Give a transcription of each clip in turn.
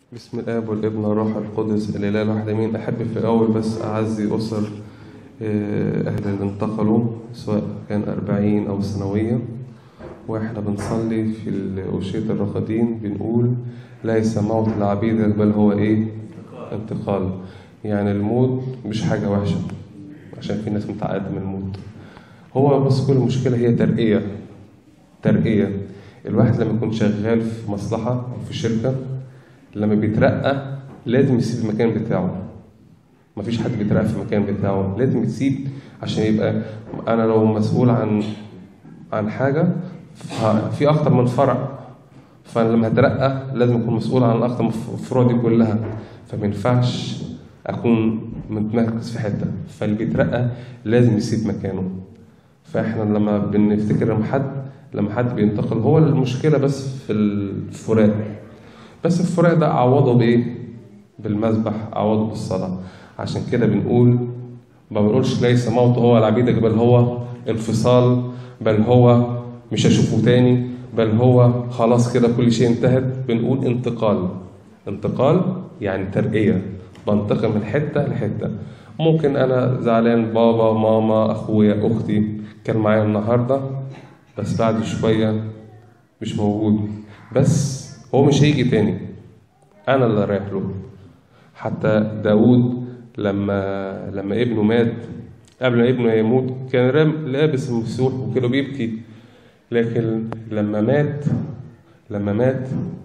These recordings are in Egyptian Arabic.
بسم الآب والابن والروح القدس الإله الواحد آمين أحب في الأول بس أعزي أسر آه، أهل اللي انتقلوا سواء كان أربعين أو سنوية وإحنا بنصلي في أوشية الرقدين بنقول ليس موت لعبيدك بل هو إيه؟ انتقال يعني الموت مش حاجة وحشة عشان في ناس متعقدة من الموت هو بس كل المشكلة هي ترقية ترقية الواحد لما يكون شغال في مصلحة أو في شركة لما بيترقى لازم يسيب المكان بتاعه مفيش حد بيترقى في المكان بتاعه لازم يسيب عشان يبقى انا لو مسؤول عن عن حاجه في اكتر من فرع فانا لما هترقى لازم اكون مسؤول عن اكتر من الفروع دي كلها فما ينفعش اكون متمركز في حته فاللي بيترقى لازم يسيب مكانه فاحنا لما بنفتكر لما حد لما حد بينتقل هو المشكله بس في الفراق بس الفراق ده أعوضه بإيه؟ بالمذبح أعوضه بالصلاة عشان كده بنقول ما بنقولش ليس موت هو لعبيدك بل هو انفصال بل هو مش هشوفه تاني بل هو خلاص كده كل شيء انتهت بنقول انتقال انتقال يعني ترقية بنتقل من حتة لحتة ممكن أنا زعلان بابا ماما أخويا أختي كان معايا النهاردة بس بعد شوية مش موجود بس هو مش هيجي تاني انا اللي رايح له حتى داود لما لما ابنه مات قبل ما ابنه يموت كان لابس المسوح وكده بيبكي لكن لما مات لما مات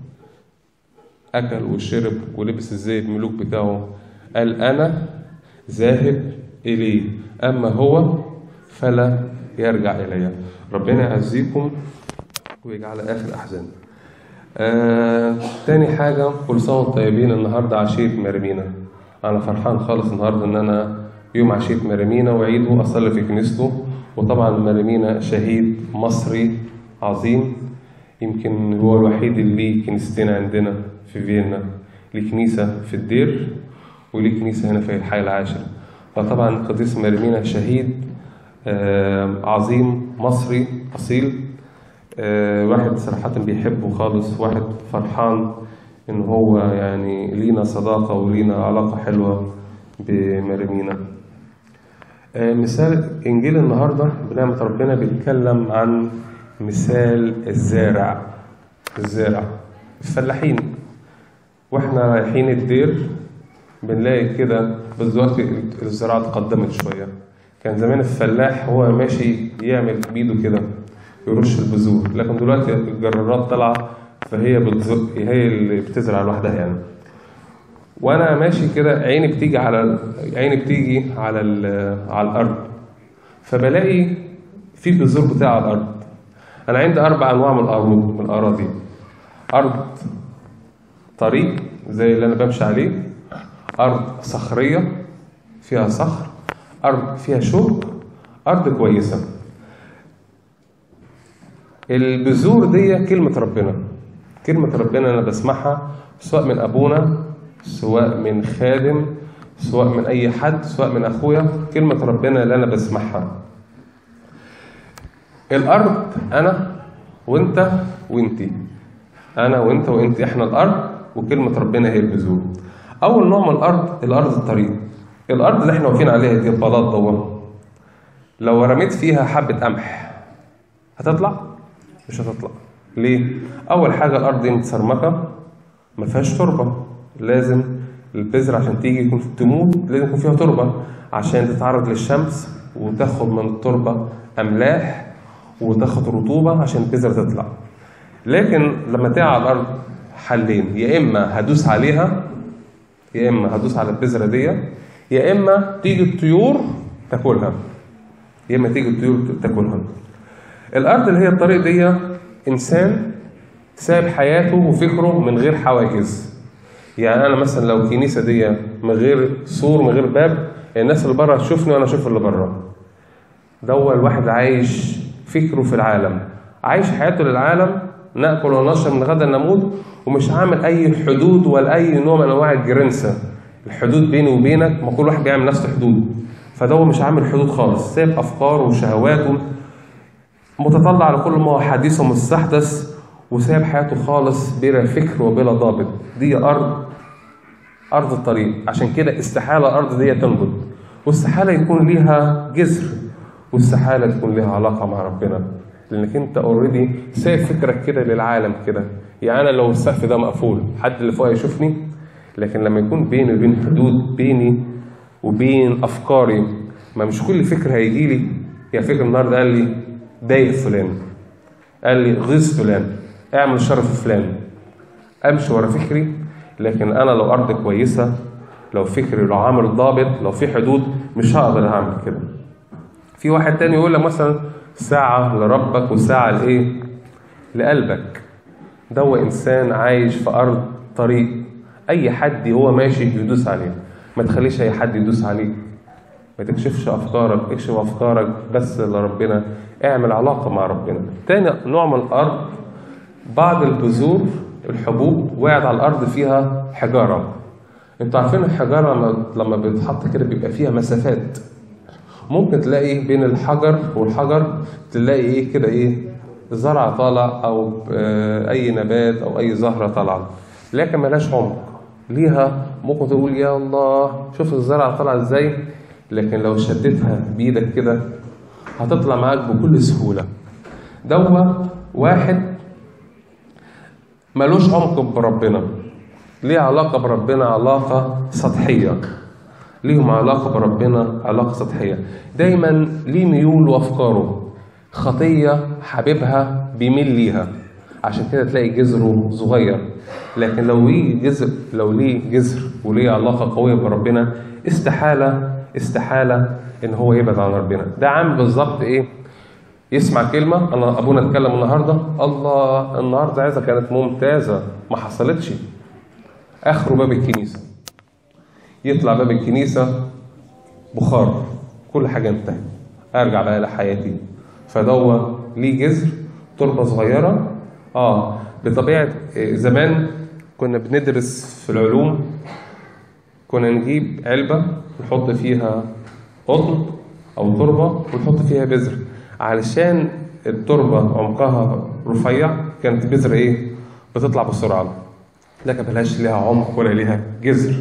اكل وشرب ولبس ازاي الملوك بتاعه قال انا ذاهب اليه اما هو فلا يرجع الي ربنا يعزيكم ويجعل اخر احزاننا آه، تاني حاجة كل سنة وانتم طيبين النهاردة عشية مرمينا أنا فرحان خالص النهاردة إن أنا يوم عشية مرمينا وعيده أصلي في كنيسته وطبعا مرمينا شهيد مصري عظيم يمكن هو الوحيد اللي ليه كنيستين عندنا في فيينا ليه كنيسة في الدير وليه كنيسة هنا في الحي العاشر فطبعا قديس مرمينا شهيد آه، عظيم مصري أصيل آه، واحد صراحة بيحبه خالص واحد فرحان إن هو يعني لينا صداقة ولينا علاقة حلوة بمرمينا آه، مثال إنجيل النهاردة بنعمة ربنا بيتكلم عن مثال الزارع الزارع الفلاحين واحنا رايحين الدير بنلاقي كده بس دلوقتي الزراعة اتقدمت شوية كان زمان الفلاح هو ماشي يعمل بإيده كده يرش البذور لكن دلوقتي الجرارات طالعه فهي بتزق هي اللي بتزرع لوحدها يعني وانا ماشي كده عيني بتيجي على عيني بتيجي على على الارض فبلاقي في بذور بتاع على الارض انا عندي اربع انواع من الارض من الاراضي ارض طريق زي اللي انا بمشي عليه ارض صخريه فيها صخر ارض فيها شوك ارض كويسه البذور دي كلمة ربنا كلمة ربنا أنا بسمعها سواء من أبونا سواء من خادم سواء من أي حد سواء من أخويا كلمة ربنا اللي أنا بسمعها الأرض أنا وأنت وأنتي أنا وأنت وأنتي إحنا الأرض وكلمة ربنا هي البذور أول نوع من الأرض الأرض الطريق الأرض اللي إحنا واقفين عليها دي البلاط دوت لو رميت فيها حبة قمح هتطلع؟ مش هتطلع ليه اول حاجه الارض دي متسرمكه ما فيهاش تربه لازم البذره عشان تيجي يكون تموت لازم يكون فيها تربه عشان تتعرض للشمس وتاخد من التربه املاح وتاخد رطوبه عشان البذره تطلع لكن لما تقع على الارض حلين يا اما هدوس عليها يا اما هدوس على البذره دي يا اما تيجي الطيور تاكلها يا اما تيجي الطيور تاكلها الارض اللي هي الطريق دي انسان ساب حياته وفكره من غير حواجز يعني انا مثلا لو الكنيسه دي من غير سور من غير باب الناس اللي بره تشوفني وانا اشوف اللي بره ده الواحد عايش فكره في العالم عايش حياته للعالم ناكل ونشرب من غدا نموت ومش عامل اي حدود ولا اي نوع من انواع الجرنسه الحدود بيني وبينك ما كل واحد بيعمل نفسه حدود فده مش عامل حدود خالص سايب افكاره وشهواته متطلع لكل ما هو حديث ومستحدث وساب حياته خالص بلا فكر وبلا ضابط دي أرض ارض الطريق عشان كده استحاله الارض دي تنبت واستحاله يكون ليها جذر واستحاله تكون ليها علاقه مع ربنا لانك انت اوريدي سايب فكرك كده للعالم كده يعني انا لو السقف ده مقفول حد اللي فوق يشوفني لكن لما يكون بيني وبين حدود بيني وبين افكاري ما مش كل فكر هيجي لي يا فكر النهارده قال لي ضايق فلان قال لي غيظ فلان اعمل شر في فلان امشي ورا فكري لكن انا لو ارض كويسه لو فكري لو عامل ضابط لو في حدود مش هقدر اعمل كده في واحد تاني يقول لك مثلا ساعة لربك وساعة لإيه؟ لقلبك ده هو إنسان عايش في أرض طريق أي حد هو ماشي يدوس عليه ما تخليش أي حد يدوس عليك ما تكشفش أفكارك اكشف أفكارك بس لربنا اعمل علاقة مع ربنا تاني نوع من الأرض بعض البذور الحبوب وقعت على الأرض فيها حجارة انتوا عارفين الحجارة لما لما بيتحط كده بيبقى فيها مسافات ممكن تلاقي بين الحجر والحجر تلاقي ايه كده ايه زرع طالع او آه، اي نبات او اي زهره طالعه لكن ملهاش عمق ليها ممكن تقول يا الله شوف الزرع طالع ازاي لكن لو شدتها بايدك كده هتطلع معاك بكل سهوله دوا واحد ملوش عمق بربنا ليه علاقه بربنا علاقه سطحيه ليهم علاقة بربنا علاقة سطحية دايما ليه ميول وأفكاره خطية حبيبها بيميل ليها عشان كده تلاقي جذره صغير لكن لو ليه جذر لو ليه جذر وليه علاقة قوية بربنا استحالة استحالة إن هو يبعد عن ربنا ده عامل بالظبط إيه يسمع كلمة أنا أبونا اتكلم النهاردة الله النهاردة عايزة كانت ممتازة ما حصلتش آخره باب الكنيسة يطلع باب الكنيسة بخار كل حاجة انتهت أرجع بقى لحياتي فدوا ليه جذر تربة صغيرة اه بطبيعة آه، زمان كنا بندرس في العلوم كنا نجيب علبة نحط فيها قطن أو تربة ونحط فيها بذر علشان التربة عمقها رفيع كانت بذرة إيه؟ بتطلع بسرعة لكن ملهاش ليها عمق ولا ليها جذر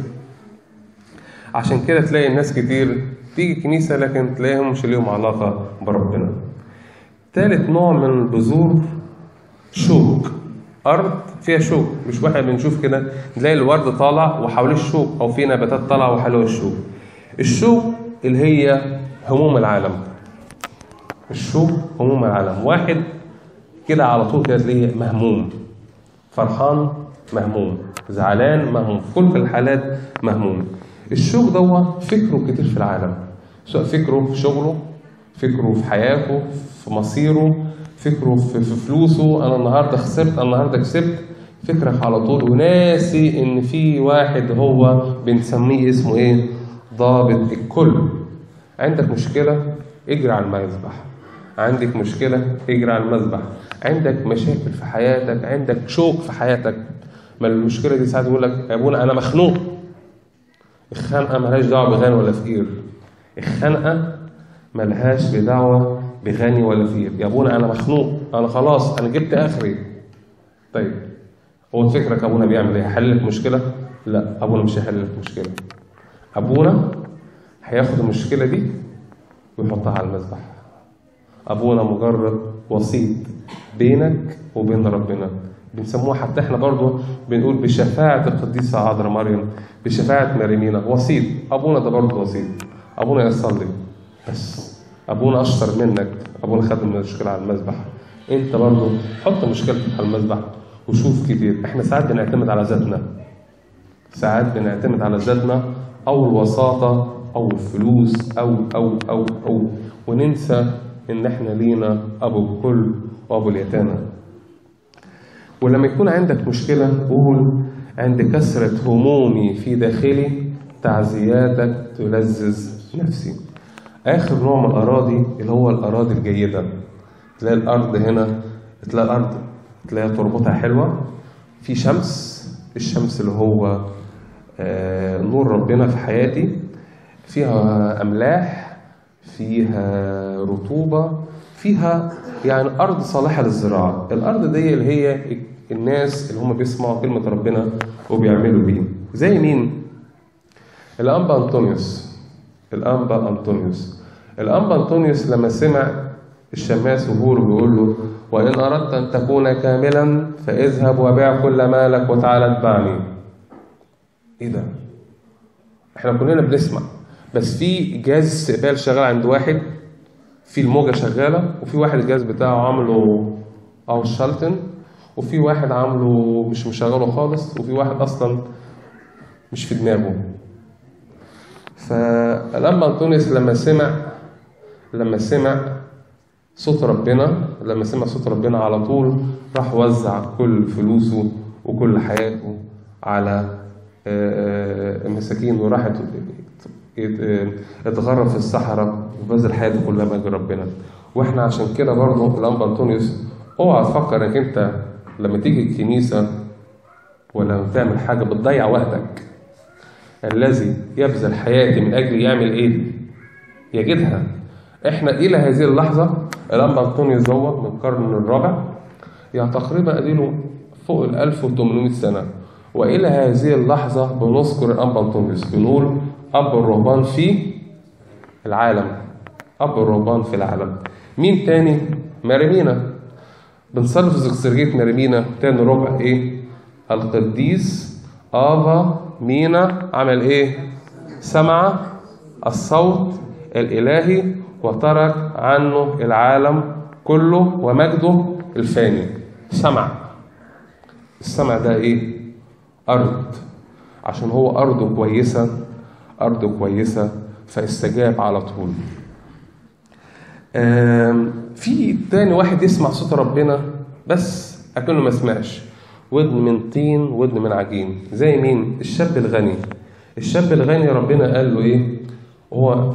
عشان كده تلاقي الناس كتير تيجي الكنيسة لكن تلاقيهم مش ليهم علاقة بربنا تالت نوع من البذور شوك أرض فيها شوك مش واحد بنشوف كده نلاقي الورد طالع وحواليه الشوك أو في نباتات طالعة وحواليه الشوك الشوك اللي هي هموم العالم الشوك هموم العالم واحد كده على طول كده تلاقيه مهموم فرحان مهموم زعلان مهموم في كل الحالات مهموم الشوك دوت فكره كتير في العالم سواء فكره في شغله فكره في حياته في مصيره فكره في, في فلوسه انا النهارده خسرت انا النهارده كسبت فكرك على طول وناسي ان في واحد هو بنسميه اسمه ايه ضابط الكل عندك مشكله اجري على المذبح عندك مشكله اجري على المذبح عندك مشاكل في حياتك عندك شوك في حياتك ما المشكله دي ساعات يقول لك يا ابونا انا مخنوق الخنقه ملهاش دعوه بغني ولا فقير الخنقه ملهاش بدعوه بغني ولا فقير يا ابونا انا مخنوق انا خلاص انا جبت اخري طيب هو فكرك ابونا بيعمل ايه هيحل لك مشكله لا ابونا مش هيحل لك مشكله ابونا هياخد المشكله دي ويحطها على المذبح ابونا مجرد وسيط بينك وبين ربنا بنسموها حتى احنا برضو بنقول بشفاعة القديسة عذراء مريم بشفاعة مريمينا وسيط ابونا ده برضو وسيط ابونا يصلي بس ابونا اشطر منك ابونا خد المشكلة على المذبح انت برضو حط مشكلتك على المذبح وشوف كتير احنا ساعات بنعتمد على ذاتنا ساعات بنعتمد على ذاتنا او الوساطة او الفلوس او او او او وننسى ان احنا لينا ابو الكل وابو اليتامى ولما يكون عندك مشكلة قول عند كثرة همومي في داخلي تعزياتك تلذذ نفسي آخر نوع من الأراضي اللي هو الأراضي الجيدة تلاقي الأرض هنا تلاقي الأرض تلاقي تربتها حلوة في شمس الشمس اللي هو آه، نور ربنا في حياتي فيها أملاح فيها رطوبة فيها يعني أرض صالحة للزراعة الأرض دي اللي هي الناس اللي هم بيسمعوا كلمة ربنا وبيعملوا بيه زي مين؟ الأنبا أنطونيوس الأنبا أنطونيوس الأنبا أنطونيوس لما سمع الشماس وهور بيقول له وإن أردت أن تكون كاملا فاذهب وبيع كل مالك وتعالى اتبعني إيه ده؟ إحنا كلنا بنسمع بس في جهاز استقبال شغال عند واحد في الموجة شغالة وفي واحد الجهاز بتاعه عامله أو شالتن وفي واحد عامله مش مشغله خالص وفي واحد أصلا مش في دماغه فلما أنطونيوس لما سمع لما سمع صوت ربنا لما سمع صوت ربنا على طول راح وزع كل فلوسه وكل حياته على المساكين وراح اتغرب في الصحراء وبذل حياته كلها مجد ربنا واحنا عشان كده برضه الانبا انطونيوس اوعى تفكر انك انت لما تيجي الكنيسه ولا لما تعمل حاجه بتضيع وقتك الذي يبذل حياته من اجل يعمل ايه؟ يجدها احنا الى هذه اللحظه الانبا انطونيوس دوت من القرن الرابع يعني تقريبا اديله فوق ال 1800 سنه والى هذه اللحظه بنذكر الانبا انطونيوس بنقول اب الرهبان في العالم اب الرهبان في العالم مين تاني مريمينا بنصلي في زكسرجية مريمينا تاني ربع ايه القديس افا مينا عمل ايه سمع الصوت الالهي وترك عنه العالم كله ومجده الفاني سمع السمع ده ايه ارض عشان هو ارضه كويسه ارضه كويسه فاستجاب على طول في تاني واحد يسمع صوت ربنا بس اكنه ما سمعش ودن من طين ودن من عجين زي مين الشاب الغني الشاب الغني ربنا قال له ايه هو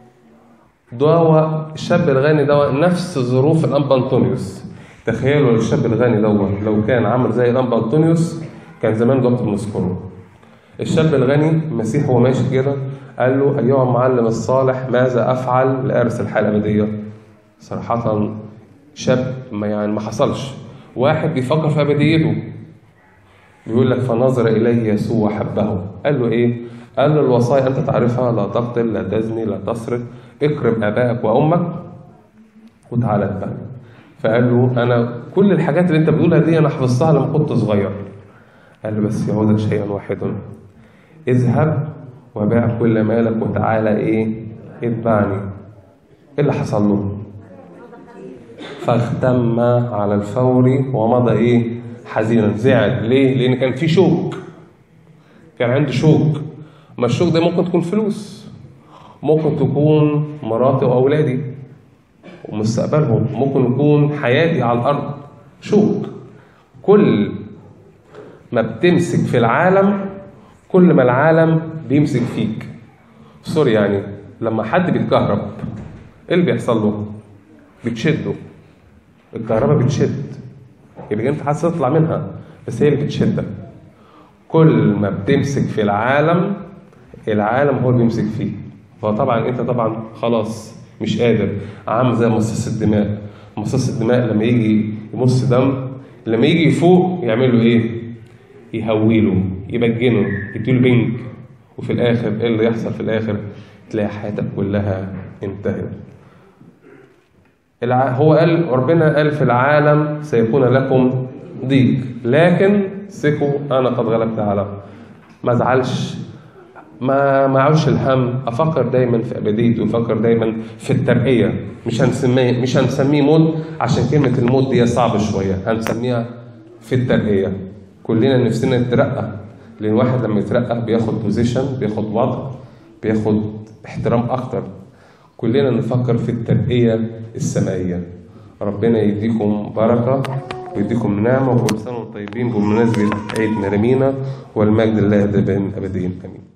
ده الشاب الغني ده نفس ظروف الانبا انطونيوس تخيلوا الشاب الغني دوت لو كان عامل زي الانبا انطونيوس كان زمان دكتور بنذكره الشاب الغني المسيح هو ماشي كده قال له ايها المعلم الصالح ماذا افعل لارث الحياه الابديه صراحه شاب ما يعني ما حصلش واحد بيفكر في ابديته بيقول لك فنظر اليه يسوع وحبه قال له ايه قال له الوصايا انت تعرفها لا تقتل لا تزني لا تسرق اكرم ابائك وامك وتعالى اتبعني فقال له انا كل الحاجات اللي انت بتقولها دي انا حفظتها لما كنت صغير قال له بس يعودك شيئا واحدا اذهب وبيع كل مالك وتعالى ايه اتبعني ايه اللي حصل له فاختم على الفور ومضى ايه حزينا زعل ليه لان كان في شوك كان عنده شوك ما الشوك ده ممكن تكون فلوس ممكن تكون مراتي واولادي ومستقبلهم ممكن يكون حياتي على الارض شوك كل ما بتمسك في العالم كل ما العالم بيمسك فيك سوري يعني لما حد بيتكهرب ايه اللي بيحصل له بتشده الكهرباء بتشد يبقى انت عايز تطلع منها بس هي اللي بتشدك كل ما بتمسك في العالم العالم هو اللي بيمسك فيه فطبعا انت طبعا خلاص مش قادر عامل زي مصاص الدماء مصاص الدماء لما يجي يمص دم لما يجي يفوق يعمل له ايه يهويله يبجنه يديله بنج وفي الاخر ايه اللي يحصل في الاخر تلاقي حياتك كلها انتهت هو قال ربنا قال في العالم سيكون لكم ضيق لكن ثقوا انا قد غلبت العالم ما ازعلش ما ما اعوش الهم افكر دايما في ابديتي وافكر دايما في الترقيه مش هنسميه مش هنسميه موت عشان كلمه الموت دي صعبه شويه هنسميها في الترقيه كلنا نفسنا نترقى لان الواحد لما يترقى بياخد بوزيشن بياخد وضع بياخد احترام اكتر كلنا نفكر في الترقيه السمائيه ربنا يديكم بركه ويديكم نعمه وكل سنه وانتم طيبين بمناسبه عيد مريمينا والمجد لله دائما ابديا امين